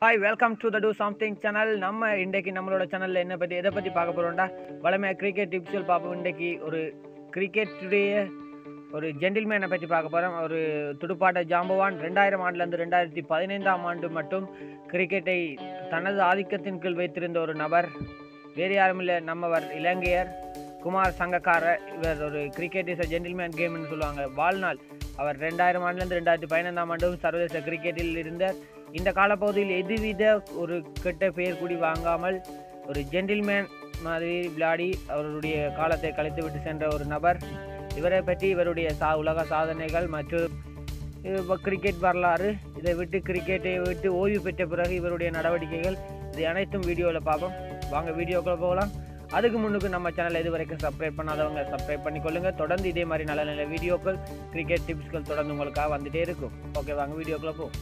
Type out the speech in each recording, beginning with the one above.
hi welcome to the two something channel நம்ம இன்றைக்கு நம்மளோட சேனலில் என்ன பற்றி எதை பற்றி பார்க்க போகிறோம்டா வளமையாக கிரிக்கெட் டிப்ஸில் பார்ப்போம் இன்றைக்கு ஒரு கிரிக்கெட்டுடைய ஒரு ஜென்டில்மேனை பற்றி பார்க்க போகிறோம் ஒரு துடுப்பாட்ட ஜாம்பவான் ரெண்டாயிரம் ஆண்டுலேருந்து ரெண்டாயிரத்தி பதினைந்தாம் ஆண்டு மட்டும் கிரிக்கெட்டை தனது ஆதிக்கத்தின் கீழ் வைத்திருந்த ஒரு நபர் வேறு யாரும் இல்லை நம்மவர் இலங்கையர் குமார் சங்கக்கார இவர் ஒரு கிரிக்கெட் இஸ் அ ஜென்டில்மேன் கேம்னு சொல்லுவாங்க வாழ்நாள் அவர் ரெண்டாயிரம் ஆண்டுலேருந்து ரெண்டாயிரத்தி பதினைந்தாம் ஆண்டும் சர்வதேச கிரிக்கெட்டில் இருந்த இந்த காலப்பகுதியில் எதுவித ஒரு கெட்ட பெயர் கூடி வாங்காமல் ஒரு ஜென்டில்மேன் மாதிரி விளையாடி அவருடைய காலத்தை கழித்து விட்டு சென்ற ஒரு நபர் இவரை பற்றி இவருடைய சா உலக சாதனைகள் மற்றும் இவ- கிரிக்கெட் வரலாறு இதை விட்டு கிரிக்கெட்டை விட்டு ஓய்வு பெற்ற பிறகு இவருடைய நடவடிக்கைகள் இது அனைத்தும் வீடியோவில் பார்ப்போம் வாங்க வீடியோக்குள்ள போகலாம் அதுக்கு முன்னுக்கு நம்ம சேனல் இது வரைக்கும் சப்ஸ்கிரைப் பண்ணாதவங்க சப்ஸ்கிரைப் பண்ணிக்கொள்ளுங்க தொடர்ந்து இதே மாதிரி நல்ல நல்ல வீடியோக்கள் கிரிக்கெட் டிப்ஸ்கள் தொடர்ந்து உங்களுக்காக வந்துட்டே இருக்கும் ஓகே வாங்க வீடியோக்குள்ள போ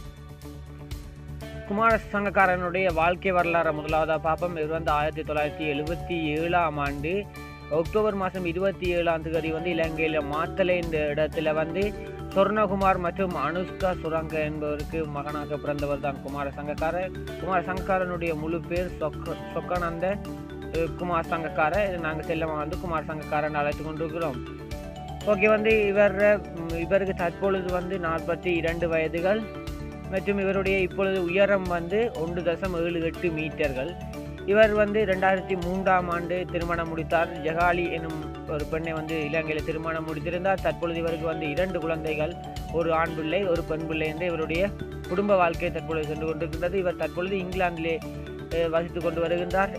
குமார சங்கக்காரனுடைய வாழ்க்கை வரலாறு முதலாவதாக பார்ப்போம் இவர் வந்து ஆயிரத்தி தொள்ளாயிரத்தி எழுபத்தி ஏழாம் ஆண்டு அக்டோபர் மாதம் இருபத்தி ஏழாம் தேதி வந்து இலங்கையில் மாத்தலை இந்த இடத்துல வந்து சொர்ணகுமார் மற்றும் அனுஷ்கா சுரங்க என்பவருக்கு மகனாக பிறந்தவர் தான் குமார சங்கக்காரர் குமார சங்கக்காரனுடைய முழு பேர் சொக்க சொக்கானந்த அஹ், குமார் சங்கக்கார நாங்கள் செல்லமாக வந்து குமார் சங்கக்காரன் அழைத்து கொண்டிருக்கிறோம் ஓகே வந்து இவர் ம், இவருக்கு தற்பொழுது வந்து நாற்பத்தி இரண்டு வயதுகள் மற்றும் இவருடைய இப்பொழுது உயரம் வந்து ஒன்று தசம் ஏழு எட்டு மீட்டர்கள் இவர் வந்து ரெண்டாயிரத்தி மூன்றாம் ஆண்டு திருமணம் முடித்தார் ஜகாலி எனும் ஒரு பெண்ணை வந்து இலங்கையில் திருமணம் முடித்திருந்தார் தற்பொழுது இவருக்கு வந்து இரண்டு குழந்தைகள் ஒரு ஆண் பிள்ளை ஒரு பெண் பிள்ளை என்று இவருடைய குடும்ப வாழ்க்கை தற்பொழுது சென்று கொண்டிருக்கின்றது இவர் தற்பொழுது இங்கிலாந்திலே அஹ், வசித்துக் கொண்டு வருகின்றார்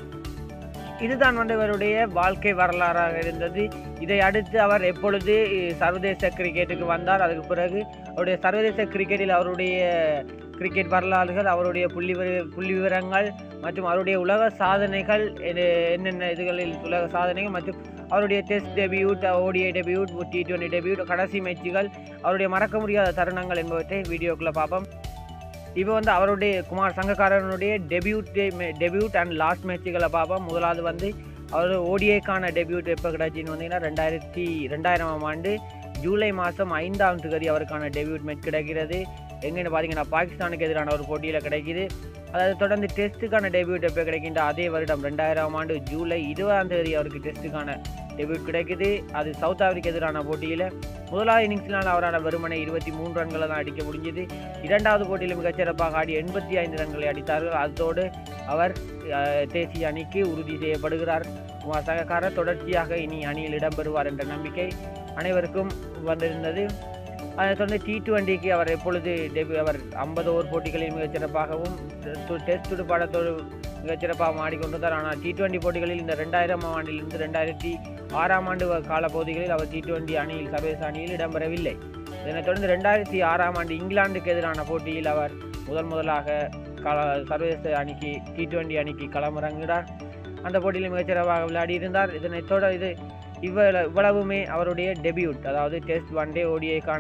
இதுதான் வந்து இவருடைய வாழ்க்கை வரலாறாக இருந்தது இதை அடுத்து அவர் எப்பொழுது அஹ், சர்வதேச கிரிக்கெட்டுக்கு வந்தார் அதுக்கு பிறகு அவருடைய சர்வதேச கிரிக்கெட்டில் அவருடைய கிரிக்கெட் வரலாறுகள் அவருடைய புள்ளி விவர- புள்ளி விவரங்கள் மற்றும் அவருடைய உலக சாதனைகள் என்ன- என்னென்ன இதுகளில் உலக சாதனைகள் மற்றும் அவருடைய test debut ODI debut T twenty debut கடைசி மேட்சுகள் அவருடைய மறக்க முடியாத தருணங்கள் என்பவற்றை வீடியோக்குள்ளே பார்ப்போம் இப்போ வந்து அவருடைய குமார் சங்கக்காரனுடைய டெபியூட் டெபியூட் அண்ட் லாஸ்ட் மேட்சுகளை பார்ப்போம் முதலாவது வந்து அவர் ஓடிஏக்கான டெபியூட் எப்போ கிடச்சின்னு வந்தீங்கன்னா ரெண்டாயிரத்தி ரெண்டாயிரமாம் ஆண்டு ஜூலை மாதம் ஐந்தாம் தேதி அவருக்கான டெபியூட் மேட்ச் கிடைக்கிறது எங்கன்னு பார்த்தீங்கன்னா பாகிஸ்தானுக்கு எதிரான ஒரு போட்டியில் கிடைக்குது அதாவது தொடர்ந்து டெஸ்ட்டுக்கான டெபியூட் எப்போ கிடைக்கின்ற அதே வருடம் ரெண்டாயிரம் ஆண்டு ஜூலை இருபதாம் தேதி அவருக்கு டெஸ்ட்டுக்கான டெபியூட் கிடைக்குது அது சவுத் ஆப்பிரிக்கா எதிரான போட்டியில் முதலாவது இன்னிங்ஸ்னால் அவரால் வெறுமனே இருபத்தி மூன்று ரன்களை தான் அடிக்க முடிஞ்சது இரண்டாவது போட்டியில் மிகச்சிறப்பாக ஆடி எண்பத்தி ஐந்து ரன்களை அடித்தார்கள் அதோடு அவர் அஹ், தேசிய அணிக்கு உறுதி செய்யப்படுகிறார் குமார் சங்கக்காரர் தொடர்ச்சியாக இனி அணியில் இடம்பெறுவார் என்ற நம்பிக்கை அனைவருக்கும் வந்திருந்தது அதைத் தொடர்ந்து டி டுவெண்ட்டிக்கு அவர் எப்பொழுது டெபி அவர் ஐம்பது ஓவர் போட்டிகளில் மிகச்சிறப்பாகவும் டு- டெஸ்ட் துடுப்பாட்டத்தோடு மிகச்சிறப்பாக ஆடிக்கொண்டிருந்தார் ஆனால் டி டுவெண்ட்டி போட்டிகளில் இந்த ரெண்டாயிரம் ஆண்டிலிருந்து ரெண்டாயிரத்தி ஆறாம் ஆண்டு காலப்பகுதிகளில் அவர் டி டுவெண்ட்டி அணியில் சர்வதேச அணியில் இடம்பெறவில்லை இதனைத் தொடர்ந்து ரெண்டாயிரத்தி ஆறாம் ஆண்டு இங்கிலாந்துக்கு எதிரான போட்டியில் அவர் முதல் முதலாக கள சர்வதேச அணிக்கு டி டுவெண்ட்டி அணிக்கு களமிறங்குகிறார் அந்த போட்டியில் மிகச்சிறப்பாக விளையாடி இருந்தார் இதனைத் தொடர் இது இவ்வளவு இவ்வளவுமே அவருடைய டெபியூட் அதாவது டெஸ்ட் ஒன் டே ஓடிஐக்கான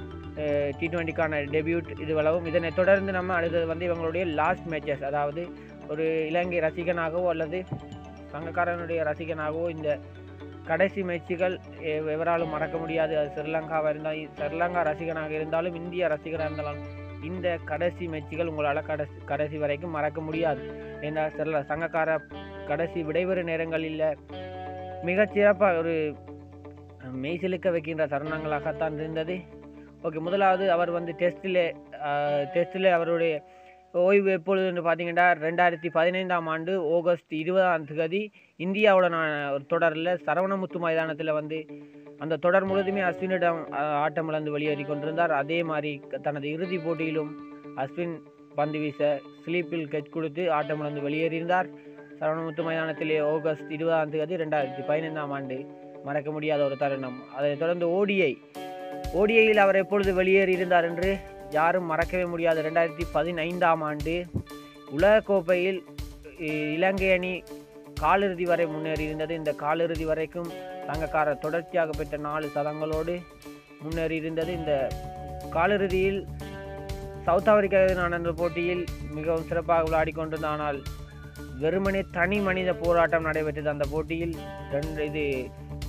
டி டுவெண்ட்டிக்கான டெபியூட் இதுவளவும் இதனைத் தொடர்ந்து நம்ம அடுத்தது வந்து இவங்களுடைய லாஸ்ட் மேட்சஸ் அதாவது ஒரு இலங்கை ரசிகனாகவோ அல்லது சங்கக்காரனுடைய ரசிகனாகவோ இந்த கடைசி மேட்சுகள் எ- எவராலும் மறக்க முடியாது அது ஸ்ரீலங்காவாக இருந்தால் ஸ்ரீலங்கா ரசிகனாக இருந்தாலும் இந்திய ரசிகராக இருந்தாலும் இந்த கடைசி மேட்சுகள் உங்களால் கடைசி கடைசி வரைக்கும் மறக்க முடியாது ஏன்னா சில சங்கக்கார கடைசி விடைபெறு நேரங்களில் மிகச் சிறப்பாக ஒரு மெய்சிலுக்க வைக்கின்ற தருணங்களாகத்தான் இருந்தது ஓகே முதலாவது அவர் வந்து டெஸ்ட்டில் டெஸ்ட்டில் அவருடைய ஓய்வு எப்பொழுதுன்னு பார்த்தீங்கன்னா ரெண்டாயிரத்தி பதினைந்தாம் ஆண்டு ஆகஸ்ட் இருபதாம் தேதி இந்தியாவுடனான ஒரு தொடரில் சரவணமுத்து மைதானத்தில் வந்து அந்த தொடர் முழுவதுமே அஸ்வினிடம் அஹ், ஆட்டம் இழந்து வெளியேறி கொண்டிருந்தார் அதே மாதிரி க- தனது இறுதிப் போட்டியிலும் அஸ்வின் பந்து வீச ஸ்லீப்பில் கெச் கொடுத்து ஆட்டம் இழந்து வெளியேறியிருந்தார் சரவணமுத்து மைதானத்திலே ஆகஸ்ட் இருபதாம் தேதி ரெண்டாயிரத்தி பதினைந்தாம் ஆண்டு மறக்க முடியாத ஒரு தருணம் அதைத் தொடர்ந்து ஓடிஐ ஓடிஐயில் அவர் எப்பொழுது வெளியேறியிருந்தார் என்று யாரும் மறக்கவே முடியாது ரெண்டாயிரத்தி பதினைந்தாம் ஆண்டு உலகக்கோப்பையில் இ- இலங்கை அணி காலிறுதி வரை முன்னேறியிருந்தது இந்த காலிறுதி வரைக்கும் சங்கக்காரர் தொடர்ச்சியாக பெற்ற நாலு சதங்களோடு முன்னேறியிருந்தது இந்த காலிறுதியில் சவுத் ஆப்பிரிக்கா எதிரான அந்த போட்டியில் மிகவும் சிறப்பாக விளையாடி கொண்டிருந்த ஆனால் வெறுமனே தனி மனித போராட்டம் நடைபெற்றது அந்த போட்டியில் ரெண்டு இது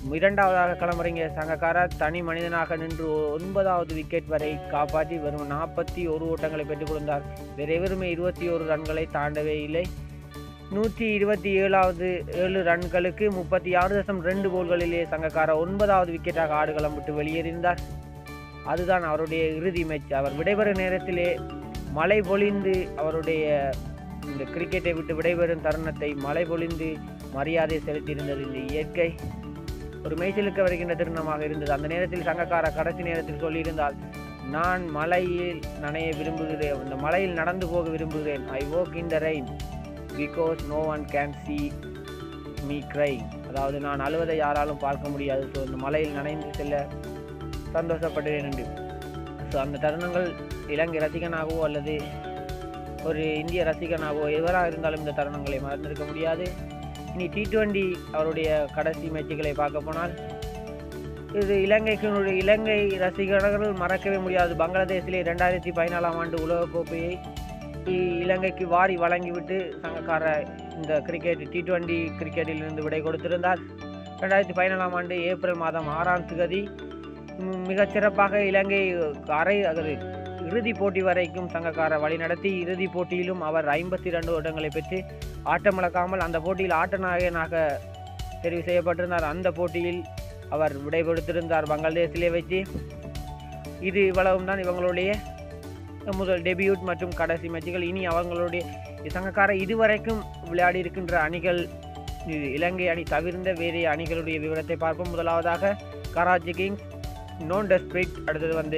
இரண்டாவதாக களமிறங்கிய சங்கக்காரா தனி மனிதனாக நின்று ஒன்பதாவது விக்கெட் வரை காப்பாற்றி வெறும் நாற்பத்தி ஒரு ஓட்டங்களை பெற்றுக் கொடுத்தார் வேறு எவருமே இருபத்தி ஒரு ரன்களை தாண்டவே இல்லை நூற்றி இருபத்தி ஏழாவது ஏழு ரன்களுக்கு முப்பத்தி ஆறு தசம் ரெண்டு கோல்களிலே சங்கக்காரா ஒன்பதாவது விக்கெட்டாக ஆடுகளம் விட்டு வெளியேறினார் அதுதான் அவருடைய இறுதி மேட்ச் அவர் விடைபெறும் நேரத்திலே மழை பொழிந்து அவருடைய இந்த கிரிக்கெட்டை விட்டு விடைபெறும் தருணத்தை மழை பொழிந்து மரியாதை செலுத்தியிருந்தது இந்த இயற்கை ஒரு மெய்சிலுக்க வருகின்ற திருமணமாக இருந்தது அந்த நேரத்தில் சங்கக்கார கடைசி நேரத்தில் சொல்லியிருந்தால் நான் மலையில் நனைய விரும்புகிறேன் இந்த மலையில் நடந்து போக விரும்புகிறேன் I walk in the rain because no one can see me cry அதாவது நான் அழுவதை யாராலும் பார்க்க முடியாது ஸோ இந்த மலையில் நனைந்து செல்ல சந்தோஷப்படுகிறேன் என்று ஸோ அந்த தருணங்கள் இலங்கை ரசிகனாகவோ அல்லது ஒரு இந்திய ரசிகனாகவோ எவராக இருந்தாலும் இந்த தருணங்களை மறந்திருக்க முடியாது இனி டி டுவெண்டி அவருடைய கடைசி மேட்சுகளை பார்க்க போனால் இது இலங்கைக்கு இலங்கை ரசிகர்கள் மறக்கவே முடியாது பங்களாதேஷிலே ரெண்டாயிரத்தி பதினாலாம் ஆண்டு உலகக்கோப்பையை இ- இலங்கைக்கு வாரி வழங்கிவிட்டு சங்கக்கார இந்த கிரிக்கெட் டி டுவெண்டி கிரிக்கெட்டில் இருந்து விடை கொடுத்திருந்தார் ரெண்டாயிரத்தி பதினாலாம் ஆண்டு ஏப்ரல் மாதம் ஆறாம் தேதி ம், மிகச் சிறப்பாக இலங்கை அரை அதாவது இறுதிப் போட்டி வரைக்கும் சங்கக்கார வழிநடத்தி இறுதிப் போட்டியிலும் அவர் ஐம்பத்தி ரெண்டு ஓட்டங்களை பெற்று ஆட்டமிழக்காமல் அந்த போட்டியில் ஆட்ட நாயகனாக தெரிவு செய்யப்பட்டிருந்தார் அந்த போட்டியில் அவர் விடைபெடுத்திருந்தார் பங்களாதேஷிலே வச்சு இது இவ்வளவும் தான் இவங்களுடைய முதல் டெபியூட் மற்றும் கடைசி மேட்சுகள் இனி அவங்களுடைய சங்கக்கார இதுவரைக்கும் விளையாடி இருக்கின்ற அணிகள் இது இலங்கை அணி தவிர்ந்த வேறு அணிகளுடைய விவரத்தை பார்ப்போம் முதலாவதாக கராச்சி கிங்ஸ் நோன் டெஸ்பிரிட் அடுத்தது வந்து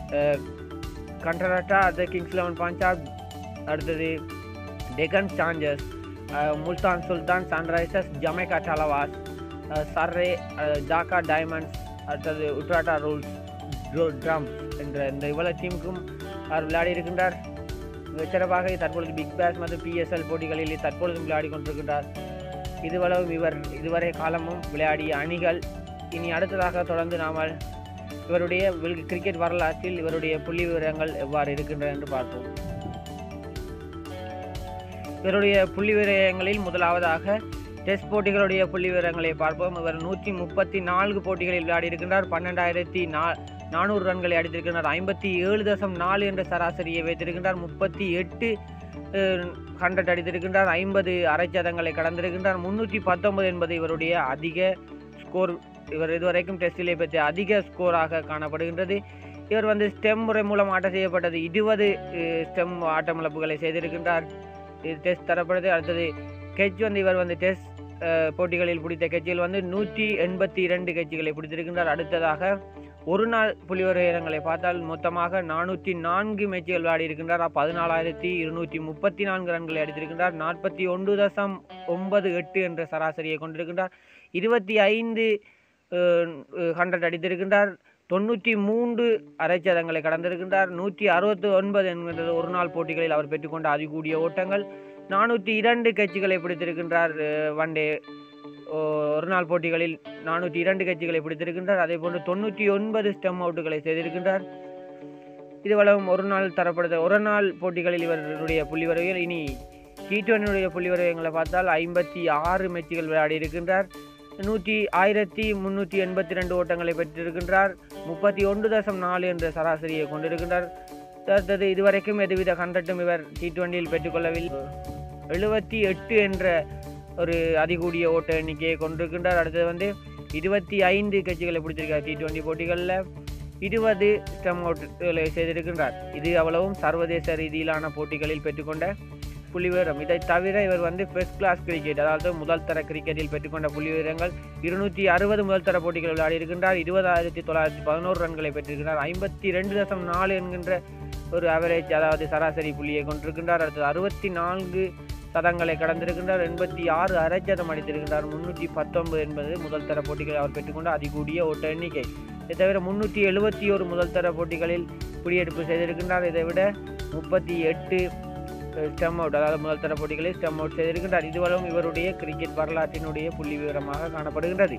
கண்டரட்டா அடுத்தது கிங்ஸ் லெவன் பஞ்சாப் அடுத்தது Deccan Chargers Multan Sultan Sunrisers Jamaica Tallawahs Surrey Dhaka Dynamites அடுத்தது உட்ராட்டா ரூல்ஸ் ட்ரம்ஸ் என்ற இந்த இவ்வளவு டீமுக்கும் அவர் விளையாடி இருக்கின்றார் மிகச் சிறப்பாக தற்பொழுது பிக் பேஸ் மற்றும் பிஎஸ்எல் போட்டிகளில் தற்பொழுதும் விளையாடி கொண்டிருக்கின்றார் இதுவளவும் இவர் இதுவரை காலமும் விளையாடிய அணிகள் இனி அடுத்ததாக தொடர்ந்து நாமல் இவருடைய வில்- கிரிக்கெட் வரலாற்றில் இவருடைய புள்ளி விவரங்கள் எவ்வாறு இருக்கின்றன என்று பார்ப்போம் இவருடைய புள்ளி விவரங்களில் முதலாவதாக டெஸ்ட் போட்டிகளுடைய புள்ளி விவரங்களை பார்ப்போம் இவர் நூற்றி முப்பத்தி நான்கு போட்டிகளில் விளையாடி இருக்கின்றார் பன்னெண்டாயிரத்தி நா நானூறு ரன்களை அடித்திருக்கின்றார் ஐம்பத்தி ஏழு தசம் நாலு என்ற சராசரியை வைத்திருக்கின்றார் முப்பத்தி எட்டு ஹண்ட்ரட் அடித்திருக்கின்றார் ஐம்பது அரைச்சதங்களை கடந்திருக்கின்றார் முன்னூற்றி பத்தொன்பது என்பது இவருடைய அதிக ஸ்கோர் இவர் இதுவரைக்கும் டெஸ்டிலே பெற்ற அதிக ஸ்கோராக காணப்படுகின்றது இவர் வந்து ஸ்டெம் முறை மூலம் ஆட்டம் செய்யப்பட்டது இருபது ஸ்டெம் ஆட்டமிழப்புகளை செய்திருக்கின்றார் இது டெஸ்ட் தரப்படுது அடுத்தது கெச் வந்து இவர் வந்து டெஸ்ட் போட்டிகளில் பிடித்த கட்சியில் வந்து நூற்றி எண்பத்தி இரண்டு கட்சிகளை பிடித்திருக்கின்றார் அடுத்ததாக ஒரு நாள் புள்ளிவரங்களை பார்த்தால் மொத்தமாக நானூற்றி நான்கு மேட்சுகள் விளையாடி இருக்கின்றார் பதினாலாயிரத்தி இருநூற்றி முப்பத்தி நான்கு ரன்களை அடித்திருக்கின்றார் நாற்பத்தி ஒன்று தசம் ஒன்பது எட்டு என்ற சராசரியை கொண்டிருக்கின்றார் இருபத்தி ஐந்து ஹண்ட்ரட் அடித்திருக்கின்றார் தொண்ணூற்றி மூன்று அரைச்சதங்களை கடந்திருக்கின்றார் நூற்றி அறுபத்தி ஒன்பது என்கின்ற ஒரு நாள் போட்டிகளில் அவர் பெற்றுக்கொண்ட அதிகூடிய ஓட்டங்கள் நானூற்றி இரண்டு கட்சிகளை பிடித்திருக்கின்றார் ஒன் டே ஒரு நாள் போட்டிகளில் நானூற்றி இரண்டு கட்சிகளை பிடித்திருக்கின்றார் அதே போன்று தொண்ணூற்றி ஒன்பது ஸ்டெம் அவுட்டுகளை செய்திருக்கின்றார் இதுவளவும் ஒரு நாள் தரப்படுத்த ஒரு நாள் போட்டிகளில் இவருடைய புள்ளிவரவியல் இனி டி டுவெண்ட்டியுடைய புள்ளிவரவியங்களை பார்த்தால் ஐம்பத்தி ஆறு மேட்சுகள் விளையாடி இருக்கின்றார் நூற்றி ஆயிரத்தி முந்நூற்றி எண்பத்தி ரெண்டு ஓட்டங்களை பெற்றிருக்கின்றார் முப்பத்தி ஒன்று தசம் நாலு என்ற சராசரியை கொண்டிருக்கின்றார் அடுத்தது இதுவரைக்கும் எதுவித ஹண்ட்ரட்டும் இவர் டி டுவெண்ட்டியில் பெற்றுக்கொள்ளவில்லை எழுபத்தி எட்டு என்ற ஒரு அதிகூடிய ஓட்ட எண்ணிக்கையை கொண்டிருக்கின்றார் அடுத்தது வந்து இருபத்தி ஐந்து கட்சிகளை பிடிச்சிருக்கார் டி டுவெண்ட்டி போட்டிகளில் இருபது ஸ்டம் அவுட்டுகளை செய்திருக்கின்றார் இது அவ்வளவும் சர்வதேச ரீதியிலான போட்டிகளில் பெற்றுக்கொண்ட புள்ளிவிவரம் இதை தவிர இவர் வந்து ஃபர்ஸ்ட் கிளாஸ் கிரிக்கெட் அதாவது முதல் தர கிரிக்கெட்டில் பெற்றுக்கொண்ட புள்ளிவிவரங்கள் இருநூற்றி அறுபது முதல் தர போட்டிகள் விளையாடி இருக்கின்றார் இருபதாயிரத்தி தொள்ளாயிரத்தி பதினோரு ரன்களை பெற்றிருக்கிறார் ஐம்பத்தி ரெண்டு தசம் நாலு என்கின்ற ஒரு அவரேஜ் அதாவது சராசரி புள்ளியை கொண்டிருக்கின்றார் அடுத்தது அறுபத்தி நான்கு சதங்களை கடந்திருக்கின்றார் எண்பத்தி ஆறு அரைச்சதம் அடித்திருக்கின்றார் முன்னூற்றி பத்தொன்பது என்பது முதல் தர போட்டிகளில் அவர் பெற்றுக்கொண்ட அதிகூடிய ஓட்ட எண்ணிக்கை இதை தவிர முன்னூற்றி எழுபத்தி ஒரு முதல் தர போட்டிகளில் குடியெடுப்பு செய்திருக்கின்றார் இதை விட முப்பத்தி எட்டு ஸ்டம் அவுட் அதாவது முதல் தர போட்டிகளில் ஸ்டம் அவுட் செய்திருக்கின்றார் இதுவரும் இவருடைய கிரிக்கெட் வரலாற்றினுடைய புள்ளி விவரமாக காணப்படுகின்றது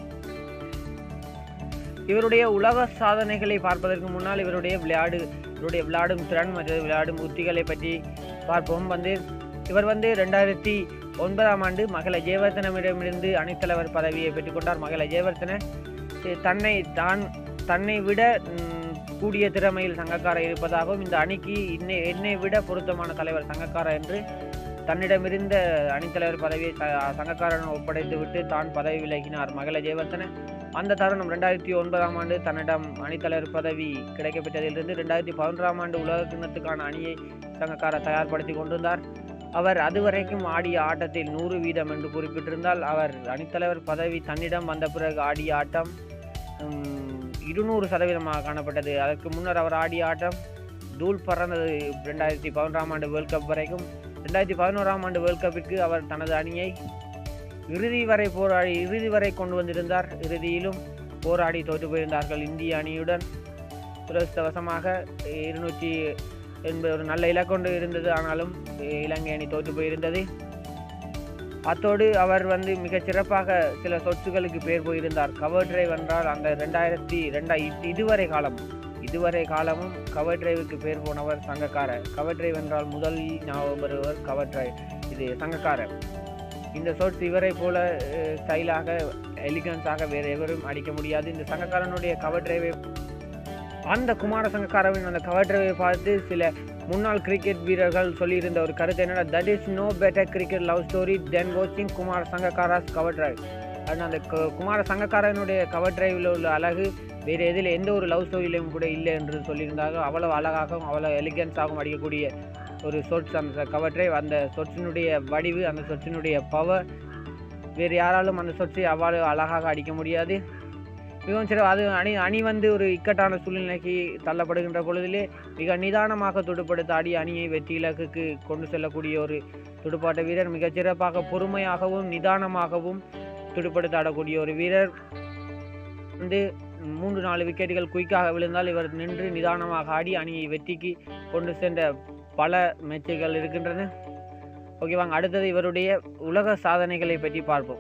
இவருடைய உலக சாதனைகளை பார்ப்பதற்கு முன்னால் இவருடைய விளையாடு இவருடைய விளையாடும் திறன் மற்றும் விளையாடும் உத்திகளை பற்றி பார்ப்போம் வந்து இவர் வந்து ரெண்டாயிரத்தி ஒன்பதாம் ஆண்டு மகள ஜெயவர்தனமிடமிருந்து அணித்தலைவர் பதவியை பெற்றுக்கொண்டார் மகள ஜெயவர்தன அஹ், தன்னை தான் தன்னை விட ம், கூடிய திறமையில் சங்கக்கார இருப்பதாகவும் இந்த அணிக்கு இன்னை என்னை விட பொருத்தமான தலைவர் சங்கக்கார என்று தன்னிடமிருந்த அணித்தலைவர் பதவியை ச- சங்கக்காரன் ஒப்படைத்து விட்டு தான் பதவி விலகினார் மகள ஜெயவர்தன அந்த தருணம் ரெண்டாயிரத்தி ஒன்பதாம் ஆண்டு தன்னிடம் அணித்தலைவர் பதவி கிடைக்கப்பெற்றதிலிருந்து ரெண்டாயிரத்தி பதினொன்றாம் ஆண்டு உலக கிண்ணத்துக்கான அணியை சங்கக்கார தயார்படுத்தி கொண்டிருந்தார் அவர் அதுவரைக்கும் ஆடிய ஆட்டத்தில் நூறு வீதம் என்று குறிப்பிட்டிருந்தால் அவர் அணித்தலைவர் பதவி தன்னிடம் வந்த பிறகு ஆடிய ஆட்டம் உம், இருநூறு சதவீதமாக காணப்பட்டது அதற்கு முன்னர் அவர் ஆடிய ஆட்டம் தூள் பறந்தது ரெண்டாயிரத்தி பதினொன்றாம் ஆண்டு வேர்ல்ட் கப் வரைக்கும் ரெண்டாயிரத்தி பதினோராம் ஆண்டு வேர்ல்ட் கப்பிற்கு அவர் தனது அணியை இறுதி வரை போராடி இறுதி வரை கொண்டு வந்திருந்தார் இறுதியிலும் போராடி தோற்று போயிருந்தார்கள் இந்திய அணியுடன் துரதிருஷ்டவசமாக இருநூற்றி என்பது ஒரு நல்ல இலக்கொண்டு இருந்தது ஆனாலும் அஹ், இலங்கை அணி தோற்று போயிருந்தது அத்தோடு அவர் வந்து மிகச் சிறப்பாக சில சொத்துகளுக்கு பேர் போயிருந்தார் கவர் டிரைவ் என்றால் அந்த ரெண்டாயிரத்தி ரெண்டா இது- இதுவரை காலம் இதுவரை காலமும் கவர் டிரைவுக்கு பேர் போனவர் சங்கக்கார கவர் டிரைவ் என்றால் முதல் ஞாபகம் வருவர் கவர் டிரைவ் இது சங்கக்கார இந்த சொட்ஸ் இவரை போல ஸ்டைலாக எலிகன்ஸாக வேறு எவரும் அடிக்க முடியாது இந்த சங்கக்காரனுடைய கவர் டிரைவை அந்த குமார சங்கக்காரவின் அந்த கவர் டிரைவை பார்த்து சில முன்னாள் கிரிக்கெட் வீரர்கள் சொல்லியிருந்த ஒரு கருத்து என்னன்னா that is no better cricket love story then வாட்சிங் குமார் சங்கக்காராஸ் கவர் டிரைவ் அது அந்த கு- குமார சங்கக்காரனுடைய கவர் டிரைவில் உள்ள அழகு வேறு எதில் எந்த ஒரு லவ் ஸ்டோரியிலும் கூட இல்லை என்று சொல்லியிருந்தாங்க அவ்வளவு அழகாகவும் அவ்வளவு எலிகன்ஸாகவும் அடிக்கக்கூடிய ஒரு சொட்ஸ் அந்த கவர் டிரைவ் அந்த சொட்ஸினுடைய வடிவு அந்த சொட்ஸினுடைய பவர் வேறு யாராலும் அந்த சொட்ஸை அவ்வளவு அழகாக அடிக்க முடியாது மிகவும் சிறப்பு அது அணி அணி வந்து ஒரு இக்கட்டான சூழ்நிலைக்கு தள்ளப்படுகின்ற பொழுதிலே மிக நிதானமாக துடுப்படுத்த ஆடி அணியை வெற்றி இலக்குக்கு கொண்டு செல்லக்கூடிய ஒரு துடுப்பாட்ட வீரர் மிகச் சிறப்பாக பொறுமையாகவும் நிதானமாகவும் துடுப்படுத்த ஆடக்கூடிய ஒரு வீரர் வந்து மூன்று நாலு விக்கெட்டுகள் குயிக்காக விழுந்தால் இவர் நின்று நிதானமாக ஆடி அணியை வெற்றிக்கு கொண்டு சென்ற பல மேட்சுகள் இருக்கின்றன ஓகே வாங்க அடுத்தது இவருடைய உலக சாதனைகளை பற்றி பார்ப்போம்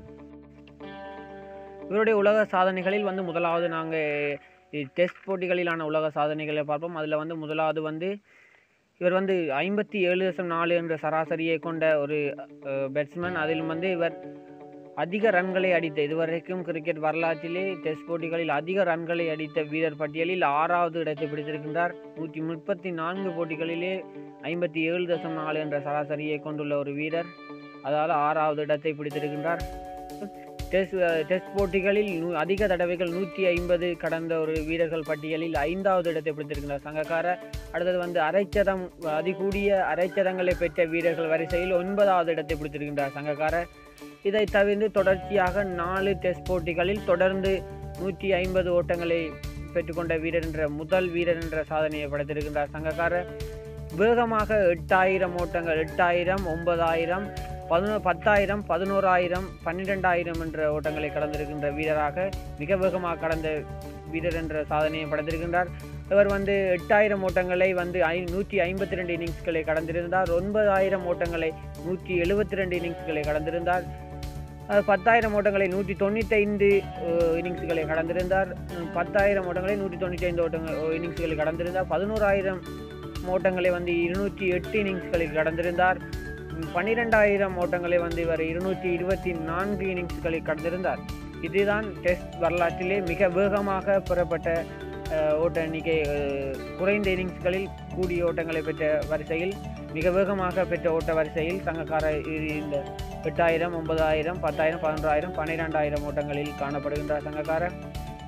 இவருடைய உலக சாதனைகளில் வந்து முதலாவது நாங்கள் டெஸ்ட் போட்டிகளிலான உலக சாதனைகளை பார்ப்போம் அதில் வந்து முதலாவது வந்து இவர் வந்து ஐம்பத்தி ஏழு தசம் நாலு என்ற சராசரியை கொண்ட ஒரு பேட்ஸ்மேன் அதிலும் வந்து இவர் அதிக ரன்களை அடித்த இதுவரைக்கும் கிரிக்கெட் வரலாற்றிலே டெஸ்ட் போட்டிகளில் அதிக ரன்களை அடித்த வீரர் பட்டியலில் ஆறாவது இடத்தை பிடித்திருக்கின்றார் நூற்றி முப்பத்தி நான்கு போட்டிகளிலே ஐம்பத்தி ஏழு தசம் நாலு என்ற சராசரியை கொண்டுள்ள ஒரு வீரர் அதாவது ஆறாவது இடத்தை பிடித்திருக்கின்றார் டெஸ்ட் டெஸ்ட் போட்டிகளில் நூ அதிக தடவைகள் நூற்றி ஐம்பது கடந்த ஒரு வீரர்கள் பட்டியலில் ஐந்தாவது இடத்தை பிடித்திருக்கின்றார் சங்கக்கார அடுத்தது வந்து அரைச்சதம் அதிகூடிய அரைச்சதங்களை பெற்ற வீரர்கள் வரிசையில் ஒன்பதாவது இடத்தை பிடித்திருக்கின்றார் சங்கக்கார இதை தவிர்த்து தொடர்ச்சியாக நாலு டெஸ்ட் போட்டிகளில் தொடர்ந்து நூற்றி ஐம்பது ஓட்டங்களை பெற்றுக்கொண்ட வீரர் என்ற முதல் வீரர் என்ற சாதனையை படைத்திருக்கின்றார் சங்கக்கார வேகமாக எட்டாயிரம் ஓட்டங்கள் எட்டாயிரம் ஒன்பதாயிரம் பதினோ பத்தாயிரம் பதினோராயிரம் பன்னிரெண்டாயிரம் என்ற ஓட்டங்களை கடந்திருக்கின்ற வீரராக மிக வேகமாக கடந்த வீரர் என்ற சாதனையை படைத்திருக்கின்றார் இவர் வந்து எட்டாயிரம் ஓட்டங்களை வந்து ஐ நூற்றி ஐம்பத்தி ரெண்டு இன்னிங்ஸ்களை கடந்திருந்தார் ஒன்பதாயிரம் ஓட்டங்களை நூற்றி எழுபத்தி ரெண்டு இன்னிங்ஸ்களை கடந்திருந்தார் அஹ் பத்தாயிரம் ஓட்டங்களை நூற்றி தொண்ணூத்தைந்து இன்னிங்ஸ்களை கடந்திருந்தார் உம், பத்தாயிரம் ஓட்டங்களை நூற்றி தொண்ணூற்றி ஐந்து ஓட்டங்கள் இன்னிங்ஸ்களை கடந்திருந்தார் பதினோராயிரம் ஓட்டங்களை வந்து இருநூற்றி எட்டு இன்னிங்ஸ்களில் கடந்திருந்தார் உம், பன்னிரெண்டாயிரம் ஓட்டங்களை வந்து இவர் இருநூற்றி இருபத்தி நான்கு இன்னிங்ஸ்களை கடந்திருந்தார் இதுதான் டெஸ்ட் வரலாற்றிலே மிக வேகமாக பெறப்பட்ட அஹ், ஓட்ட எண்ணிக்கை அஹ், குறைந்த இன்னிங்ஸ்களில் கூடிய ஓட்டங்களை பெற்ற வரிசையில் மிக வேகமாக பெற்ற ஓட்ட வரிசையில் சங்கக்கார இ- இந்த எட்டாயிரம் ஒன்பதாயிரம் பத்தாயிரம் பதினொன்றாயிரம் பன்னிரெண்டாயிரம் ஓட்டங்களில் காணப்படுகின்றார் சங்கக்காரர்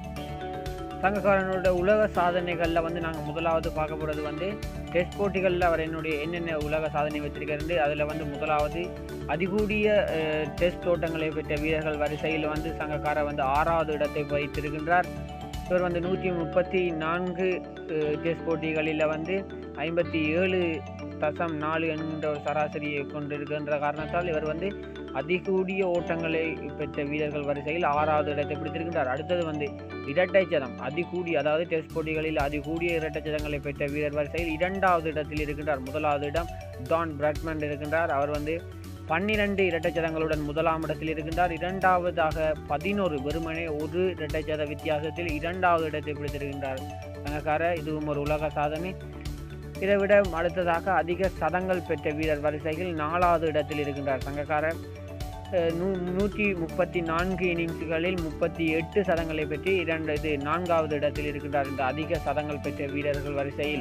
சங்கக்காரனோட உலக சாதனைகளில் வந்து நாங்கள் முதலாவது பார்க்க போகிறது வந்து டெஸ்ட் போட்டிகளில் அவர் என்னுடைய என்னென்ன உலக சாதனை வச்சிருக்காரு அதில் வந்து முதலாவது அதிகூடிய அஹ், டெஸ்ட் ஓட்டங்களை பெற்ற வீரர்கள் வரிசையில் வந்து சங்கக்கார வந்து ஆறாவது இடத்தை வைத்திருக்கின்றார் இவர் வந்து நூற்றி முப்பத்தி நான்கு அஹ், டெஸ்ட் போட்டிகளில் வந்து ஐம்பத்தி ஏழு தசம் நாலு என்ற ஒரு சராசரியை கொண்டிருக்கின்ற காரணத்தால் இவர் வந்து அதிகூடிய ஓட்டங்களை பெற்ற வீரர்கள் வரிசையில் ஆறாவது இடத்தை பிடித்திருக்கின்றார் அடுத்தது வந்து இரட்டை சதம் அதிகூடிய அதாவது டெஸ்ட் போட்டிகளில் அதிகூடிய இரட்டை சதங்களை பெற்ற வீரர் வரிசையில் இரண்டாவது இடத்தில் இருக்கின்றார் முதலாவது இடம் டான் பிராட்மண்ட் இருக்கின்றார் அவர் வந்து பன்னிரண்டு இரட்டைச்சதங்களுடன் முதலாம் இடத்தில் இருக்கின்றார் இரண்டாவதாக பதினோரு வெறுமனே ஒரு இரட்டைச்சத வித்தியாசத்தில் இரண்டாவது இடத்தை பிடித்திருக்கின்றார் சங்கக்கார இதுவும் ஒரு உலக சாதனை இதை விட அடுத்ததாக அதிக சதங்கள் பெற்ற வீரர் வரிசையில் நாலாவது இடத்தில் இருக்கின்றார் சங்கக்காரர் அஹ், நூ நூற்றி முப்பத்தி நான்கு இன்னிங்ஸ்களில் முப்பத்தி எட்டு சதங்களை பெற்று இரண்டு இது நான்காவது இடத்தில் இருக்கின்றார் இந்த அதிக சதங்கள் பெற்ற வீரர்கள் வரிசையில்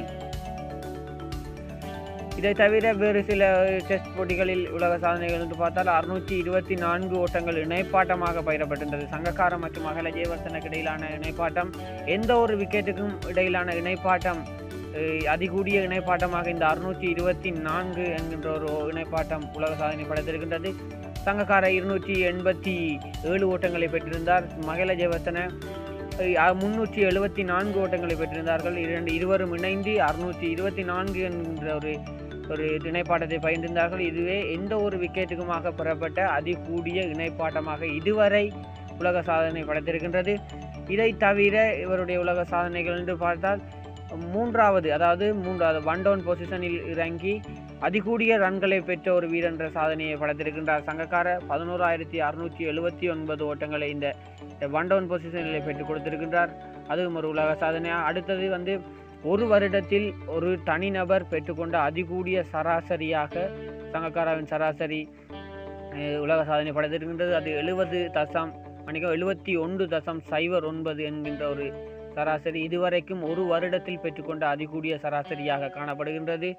இதை தவிர வேறு சில டெஸ்ட் போட்டிகளில் உலக சாதனைகள் என்று பார்த்தால் அறுநூற்றி இருபத்தி நான்கு ஓட்டங்கள் இணைப்பாட்டமாக பயிரப்பட்டிருந்தது சங்கக்கார மற்றும் அகல ஜெயவர்தனுக்கு இடையிலான இணைப்பாட்டம் எந்த ஒரு விக்கெட்டுக்கும் இடையிலான இணைப்பாட்டம் அஹ், அதிகூடிய இணைப்பாட்டமாக இந்த அறுநூற்றி இருபத்தி நான்கு என்கின்ற ஒரு இணைப்பாட்டம் உலக சாதனை படைத்திருக்கின்றது சங்கக்கார இருநூற்றி எண்பத்தி ஏழு ஓட்டங்களை பெற்றிருந்தார் மகிழ ஜெயவர்தன முன்னூற்றி எழுபத்தி நான்கு ஓட்டங்களை பெற்றிருந்தார்கள் இரண்டு இருவரும் இணைந்து அறுநூற்றி இருபத்தி நான்கு என்கின்ற ஒரு ஒரு இணைப்பாட்டத்தை பயின்றிருந்தார்கள் இதுவே எந்த ஒரு விக்கெட்டுக்குமாக பெறப்பட்ட அதிகூடிய இணைப்பாட்டமாக இதுவரை உலக சாதனை படைத்திருக்கின்றது இதை தவிர இவருடைய உலக சாதனைகள் என்று பார்த்தால் மூன்றாவது அதாவது மூன்றாவது ஒன் டவுன் பொசிஷனில் இறங்கி அதிகூடிய ரன்களை பெற்ற ஒரு வீரர் என்ற சாதனையை படைத்திருக்கின்றார் சங்கக்கார பதினோராயிரத்தி அறுநூற்றி எழுபத்தி ஒன்பது ஓட்டங்களை இந்த ஒன் டவுன் பொசிஷனில் பெற்றுக் கொடுத்திருக்கின்றார் அதுவும் ஒரு உலக சாதனையாக அடுத்தது வந்து ஒரு வருடத்தில் ஒரு தனிநபர் பெற்றுக்கொண்ட அதிகூடிய சராசரியாக சங்கக்காராவின் சராசரி அஹ், உலக சாதனை படைத்திருக்கின்றது அது எழுபது தசம் மணிக்கம் எழுபத்தி ஒன்று தசம் சைபர் ஒன்பது என்கின்ற ஒரு சராசரி இதுவரைக்கும் ஒரு வருடத்தில் பெற்றுக்கொண்ட அதிகூடிய சராசரியாக காணப்படுகின்றது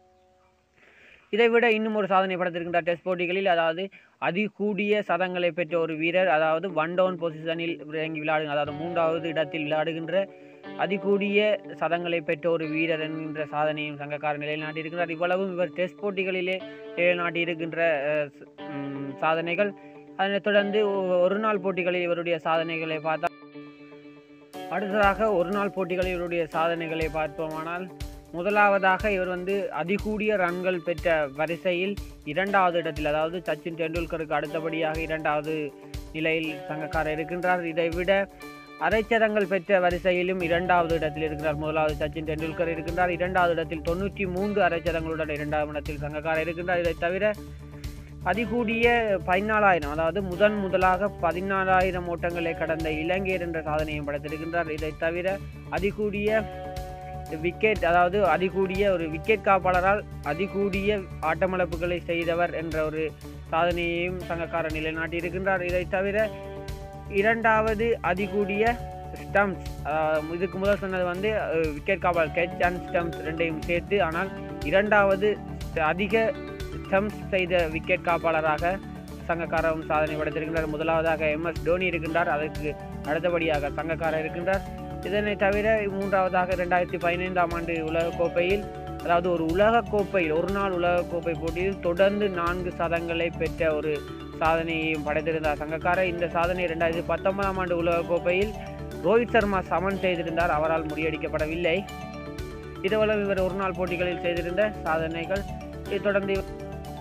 இதைவிட இன்னும் ஒரு சாதனை படைத்திருக்கின்ற டெஸ்ட் போட்டிகளில் அதாவது அதிகூடிய சதங்களை பெற்ற ஒரு வீரர் அதாவது ஒன் டவுன் பொசிஷனில் இறங்கி விளையாடு அதாவது மூன்றாவது இடத்தில் விளையாடுகின்ற அதிகூடிய சதங்களை பெற்ற ஒரு வீரர் என்கின்ற சாதனையும் சங்கக்காரர் நிலைநாட்டியிருக்கிறார் இவ்வளவும் இவர் டெஸ்ட் போட்டிகளிலே நிலைநாட்டியிருக்கின்ற அஹ், ச- ம், சாதனைகள் அதனைத் தொடர்ந்து ஒ- ஒரு நாள் போட்டிகளில் இவருடைய சாதனைகளை பார்த்தா அடுத்ததாக ஒரு நாள் போட்டிகளில் இவருடைய சாதனைகளை பார்ப்போமானால் முதலாவதாக இவர் வந்து அதிகூடிய ரன்கள் பெற்ற வரிசையில் இரண்டாவது இடத்தில் அதாவது சச்சின் டெண்டுல்கருக்கு அடுத்தபடியாக இரண்டாவது நிலையில் சங்கக்காரர் இருக்கின்றார் இதை விட அரைச்சதங்கள் பெற்ற வரிசையிலும் இரண்டாவது இடத்தில் இருக்கிறார் முதலாவது சச்சின் டெண்டுல்கர் இருக்கின்றார் இரண்டாவது இடத்தில் தொண்ணூற்றி மூன்று அரைச்சதங்களுடன் இரண்டாவது இடத்தில் சங்கக்காரர் இருக்கின்றார் இதை தவிர அதிகூடிய பதினாலாயிரம் அதாவது முதன் முதலாக பதினாலாயிரம் ஓட்டங்களை கடந்த இலங்கையர் என்ற சாதனையும் படைத்திருக்கின்றார் இதை தவிர அதிகூடிய விக்கெட் அதாவது அதிகூடிய ஒரு விக்கெட் காப்பாளரால் அதிகூடிய ஆட்டமிழப்புகளை செய்தவர் என்ற ஒரு சாதனையையும் சங்கக்காரர் நிலைநாட்டியிருக்கின்றார் இதை தவிர இரண்டாவது அதிகூடிய ஸ்டம்ப்ஸ் இதுக்கு முதல் சொன்னது வந்து விக்கெட் காப்பாளர் கேட்ச் அண்ட் ஸ்டம்ப்ஸ் ரெண்டையும் சேர்த்து ஆனால் இரண்டாவது அதிக ஸ்டம்ப்ஸ் செய்த விக்கெட் காப்பாளராக சங்கக்காரரும் சாதனை படைத்திருக்கின்றார் முதலாவதாக எம்எஸ் டோனி இருக்கின்றார் அதற்கு அடுத்தபடியாக சங்கக்காரர் இருக்கின்றார் இதனை தவிர மூன்றாவதாக ரெண்டாயிரத்தி பதினைந்தாம் ஆண்டு உலகக்கோப்பையில் அதாவது ஒரு உலகக்கோப்பையில் ஒரு நாள் உலகக்கோப்பை போட்டியில் தொடர்ந்து நான்கு சதங்களை பெற்ற ஒரு சாதனையையும் படைத்திருந்தார் சங்கக்காரர் இந்த சாதனை ரெண்டாயிரத்தி பத்தொன்பதாம் ஆண்டு உலகக்கோப்பையில் ரோஹித் சர்மா சமன் செய்திருந்தார் அவரால் முறியடிக்கப்படவில்லை இதுவரை இவர் ஒரு நாள் போட்டிகளில் செய்திருந்த சாதனைகள் இதைத் தொடர்ந்து இவர்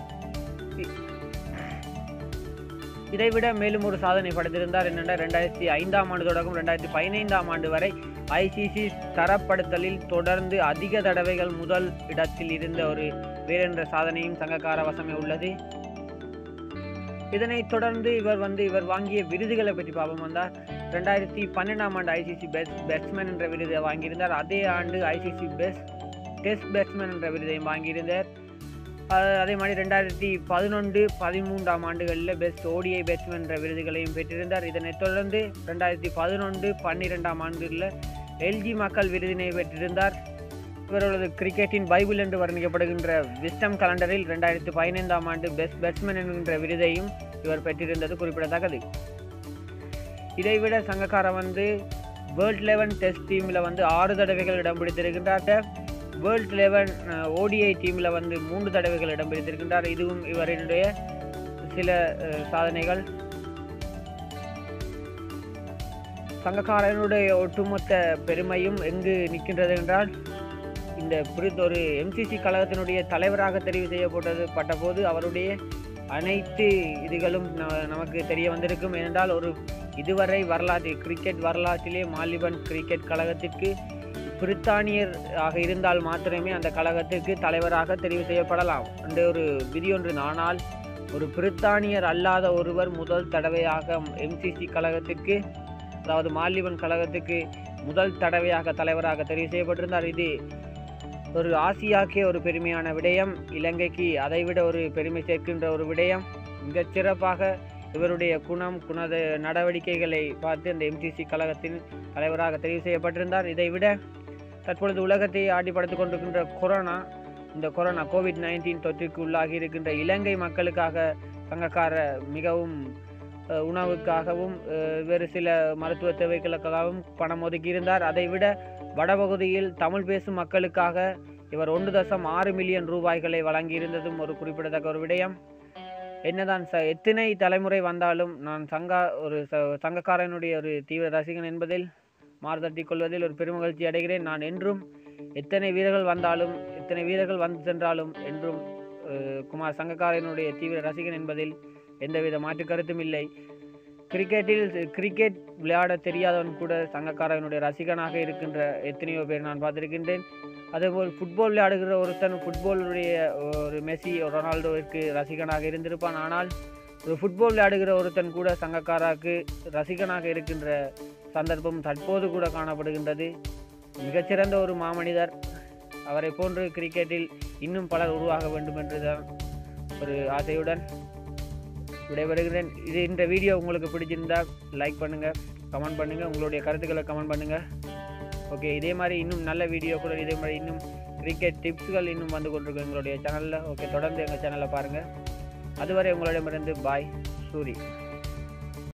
இதைவிட மேலும் ஒரு சாதனை படைத்திருந்தார் என்னென்ன ரெண்டாயிரத்தி ஐந்தாம் ஆண்டு தொடக்கம் ரெண்டாயிரத்தி பதினைந்தாம் ஆண்டு வரை ஐசிசி தரப்படுத்தலில் தொடர்ந்து அதிக தடவைகள் முதல் இடத்தில் இருந்த ஒரு வீரென்ற சாதனையும் சங்கக்கார வசமே உள்ளது இதனைத் தொடர்ந்து இவர் வந்து இவர் வாங்கிய விருதுகளை பற்றி பார்ப்போம் வந்தார் ரெண்டாயிரத்தி பன்னெண்டாம் ஆண்டு ஐசிசி பெஸ்ட் பேட்ஸ்மேன் என்ற விருதை வாங்கியிருந்தார் அதே ஆண்டு ஐசிசி பெஸ்ட் டெஸ்ட் பேட்ஸ்மேன் என்ற விருதையும் வாங்கியிருந்தார் அஹ் அதே மாதிரி ரெண்டாயிரத்தி பதினொன்று பதிமூன்றாம் ஆண்டுகளில் பெஸ்ட் ஓடிஐ பேட்ஸ்மேன் என்ற விருதுகளையும் பெற்றிருந்தார் இதனைத் தொடர்ந்து ரெண்டாயிரத்தி பதினொன்று பன்னிரெண்டாம் ஆண்டில் எல்ஜி மக்கள் விருதினை பெற்றிருந்தார் இவரது கிரிக்கெட்டின் பைபிள் என்று வர்ணிக்கப்படுகின்ற விஸ்டம் கலண்டரில் ரெண்டாயிரத்தி பதினைந்தாம் ஆண்டு பெஸ்ட் பேட்ஸ்மேன் என்கின்ற விருதையும் இவர் பெற்றிருந்தது குறிப்பிடத்தக்கது இதைவிட சங்கக்காரர் வந்து வேர்ல்ட் லெவன் டெஸ்ட் டீமில் வந்து ஆறு தடவைகள் இடம் பிடித்திருக்கின்றார் வேர்ல்ட் லெவன் ஓடிஐ டீமில் வந்து மூன்று தடவைகள் இடம் பிடித்திருக்கின்றார் இதுவும் இவரினுடைய சில அஹ், சாதனைகள் சங்கக்காரனுடைய ஒட்டுமொத்த பெருமையும் எங்கு நிற்கின்றது என்றால் இந்த புரிந்த ஒரு எம்சிசி கழகத்தினுடைய தலைவராக தெரிவு செய்யப்பட்டது பட்டபோது அவருடைய அனைத்து இதுகளும் ந- நமக்கு தெரிய வந்திருக்கும் ஏனென்றால் ஒரு இதுவரை வரலாற்று கிரிக்கெட் வரலாற்றிலே மாலிபன் கிரிக்கெட் கழகத்திற்கு பிரித்தானியர் ஆக இருந்தால் மாத்திரமே அந்த கழகத்திற்கு தலைவராக தெரிவு செய்யப்படலாம் என்ற ஒரு விதி ஒன்று ஆனால் ஒரு பிரித்தானியர் அல்லாத ஒருவர் முதல் தடவையாக எம்சிசி கழகத்திற்கு அதாவது மாலிபன் கழகத்துக்கு முதல் தடவையாக தலைவராக தெரிவு செய்யப்பட்டிருந்தார் இது ஒரு ஆசியாக்கே ஒரு பெருமையான விடயம் இலங்கைக்கு அதைவிட ஒரு பெருமை சேர்க்கின்ற ஒரு விடயம் மிகச் சிறப்பாக இவருடைய குணம் குணத நடவடிக்கைகளை பார்த்து அந்த எம்டிசி கழகத்தின் தலைவராக தெரிவு செய்யப்பட்டிருந்தார் இதைவிட தற்பொழுது உலகத்தை ஆடிப்படைத்துக் கொண்டிருக்கின்ற கொரோனா இந்த கொரோனா கோவிட் நைன்டீன் தொற்றுக்கு உள்ளாகி இருக்கின்ற இலங்கை மக்களுக்காக சங்கக்கார மிகவும் அஹ், உணவுக்காகவும் அஹ், வேறு சில மருத்துவ தேவைகளுக்காகவும் பணம் ஒதுக்கியிருந்தார் அதைவிட வடபகுதியில் தமிழ் பேசும் மக்களுக்காக இவர் ஒன்று தசம் ஆறு மில்லியன் ரூபாய்களை வழங்கியிருந்ததும் ஒரு குறிப்பிடத்தக்க ஒரு விடயம் என்னதான் ச எத்தனை தலைமுறை வந்தாலும் நான் சங்கா ஒரு ச சங்கக்காரனுடைய ஒரு தீவிர ரசிகன் என்பதில் மாறுதட்டிக் கொள்வதில் ஒரு பெருமகிழ்ச்சி அடைகிறேன் நான் என்றும் எத்தனை வீரர்கள் வந்தாலும் எத்தனை வீரர்கள் வந்து சென்றாலும் என்றும் அஹ், குமார் சங்கக்காரனுடைய தீவிர ரசிகன் என்பதில் எந்தவித மாற்று கருத்தும் இல்லை கிரிக்கெட்டில் கிரிக்கெட் விளையாட தெரியாதவன் கூட சங்கக்காரனுடைய ரசிகனாக இருக்கின்ற எத்தனையோ பேர் நான் பார்த்திருக்கின்றேன் அதேபோல் ஃபுட்பால் விளையாடுகிற ஒருத்தன் ஃபுட்பாலுடைய ஒரு மெஸ்ஸி ரொனால்டோவிற்கு ரசிகனாக இருந்திருப்பான் ஆனால் ஒரு ஃபுட்பால் விளையாடுகிற ஒருத்தன் கூட சங்கக்காராக்கு ரசிகனாக இருக்கின்ற சந்தர்ப்பம் தற்போது கூட காணப்படுகின்றது மிகச்சிறந்த ஒரு மாமனிதர் அவரை போன்று கிரிக்கெட்டில் இன்னும் பலர் உருவாக வேண்டும் என்றுதான் ஒரு ஆசையுடன் விடைபெறுகிறேன் இது இந்த வீடியோ உங்களுக்கு பிடிச்சிருந்தா லைக் பண்ணுங்கள் கமெண்ட் பண்ணுங்கள் உங்களுடைய கருத்துக்களை கமெண்ட் பண்ணுங்கள் ஓகே இதே மாதிரி இன்னும் நல்ல வீடியோக்கள் இதே மாதிரி இன்னும் கிரிக்கெட் டிப்ஸ்கள் இன்னும் வந்து கொண்டிருக்கும் எங்களுடைய சேனலில் ஓகே தொடர்ந்து எங்கள் சேனலை பாருங்கள் அதுவரை உங்களிடமிருந்து பாய் சூரி